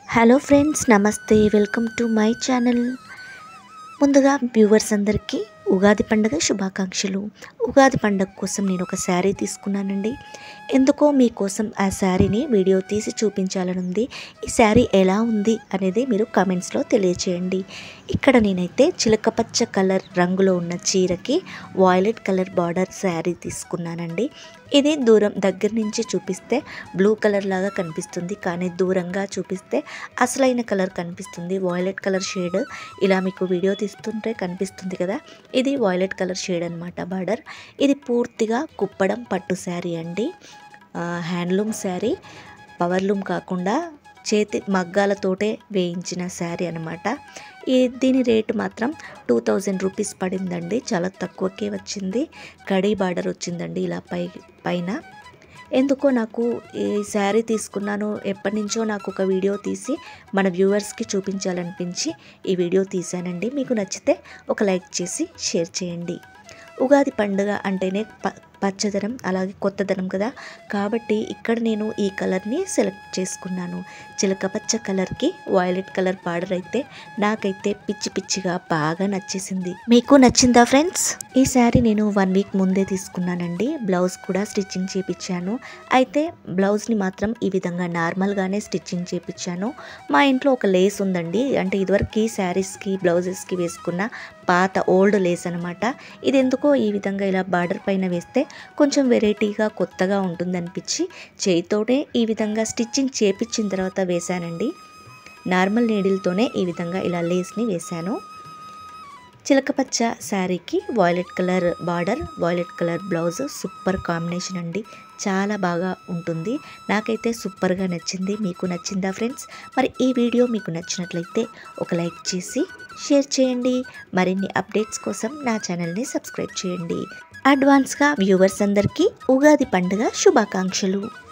hello friends నమస్తే welcome to my channel ముందుగా viewers అందరికీ ఉగాది పండుగ శుభాకాంక్షలు ఉగాది పండుగ కోసం నేను ఒక శారీ తీసుకున్నానండి ఎందుకో మీకోసం ఆ శారీని వీడియో తీసి చూపించాలని ఉంది ఈ శారీ ఎలా ఉంది అనేది మీరు కామెంట్స్లో తెలియచేయండి ఇక్కడ నేనైతే చిలకపచ్చ కలర్ రంగులో ఉన్న చీరకి వాయిలెట్ కలర్ బార్డర్ శారీ తీసుకున్నానండి ఇది దూరం దగ్గర నుంచి చూపిస్తే బ్లూ కలర్ లాగా కనిపిస్తుంది కానీ దూరంగా చూపిస్తే అసలైన కలర్ కనిపిస్తుంది వాయిలెట్ కలర్ షేడ్ ఇలా మీకు వీడియో తీస్తుంటే కనిపిస్తుంది కదా ఇది వాయిలెట్ కలర్ షేడ్ అనమాట బార్డర్ ఇది పూర్తిగా కుప్పడం పట్టు శారీ అండి ఆ, హ్యాండ్లూమ్ శారీ పవర్లూమ్ కాకుండా చేతి మగ్గాలతోటే వేయించిన శారీ అనమాట ఈ దీని రేటు మాత్రం టూ థౌజండ్ రూపీస్ పడిందండి చాలా తక్కువకే వచ్చింది కడీ బార్డర్ వచ్చిందండి ఇలా పై పైన ఎందుకో నాకు ఈ శారీ తీసుకున్నాను ఎప్పటి నుంచో నాకు ఒక వీడియో తీసి మన వ్యూవర్స్కి చూపించాలనిపించి ఈ వీడియో తీశానండి మీకు నచ్చితే ఒక లైక్ చేసి షేర్ చేయండి ఉగాది పండుగ అంటేనే ప పచ్చదనం అలాగే కొత్తదనం కదా కాబట్టి ఇక్కడ నేను ఈ కలర్ని సెలెక్ట్ చేసుకున్నాను చిలక పచ్చ కలర్కి వాయిలెట్ కలర్ బార్డర్ అయితే నాకైతే పిచ్చి పిచ్చిగా బాగా నచ్చేసింది మీకు నచ్చిందా ఫ్రెండ్స్ ఈ శారీ నేను వన్ వీక్ ముందే తీసుకున్నానండి బ్లౌజ్ కూడా స్టిచ్చింగ్ చేపించాను అయితే బ్లౌజ్ని మాత్రం ఈ విధంగా నార్మల్గానే స్టిచ్చింగ్ చేపించాను మా ఇంట్లో ఒక లేస్ ఉందండి అంటే ఇదివరకు శారీస్కి బ్లౌజెస్కి వేసుకున్న పాత ఓల్డ్ లేస్ అనమాట ఇది ఎందుకో ఈ విధంగా ఇలా బార్డర్ పైన వేస్తే కొంచెం వెరైటీగా కొత్తగా ఉంటుందనిపించి చేయితోనే ఈ విధంగా స్టిచ్చింగ్ చేపించిన తర్వాత వేశానండి నార్మల్ నీడిల్తోనే ఈ విధంగా ఇలా లేస్ని వేశాను చిలకపచ్చ శారీకి violet colour border violet colour blouse super combination అండి చాలా బాగా ఉంటుంది నాకైతే సూపర్గా నచ్చింది మీకు నచ్చిందా ఫ్రెండ్స్ మరి ఈ వీడియో మీకు నచ్చినట్లయితే ఒక లైక్ చేసి షేర్ చేయండి మరిన్ని అప్డేట్స్ కోసం నా ఛానల్ని సబ్స్క్రైబ్ చేయండి అడ్వాన్స్గా వ్యూవర్స్ అందరికీ ఉగాది పండుగ శుభాకాంక్షలు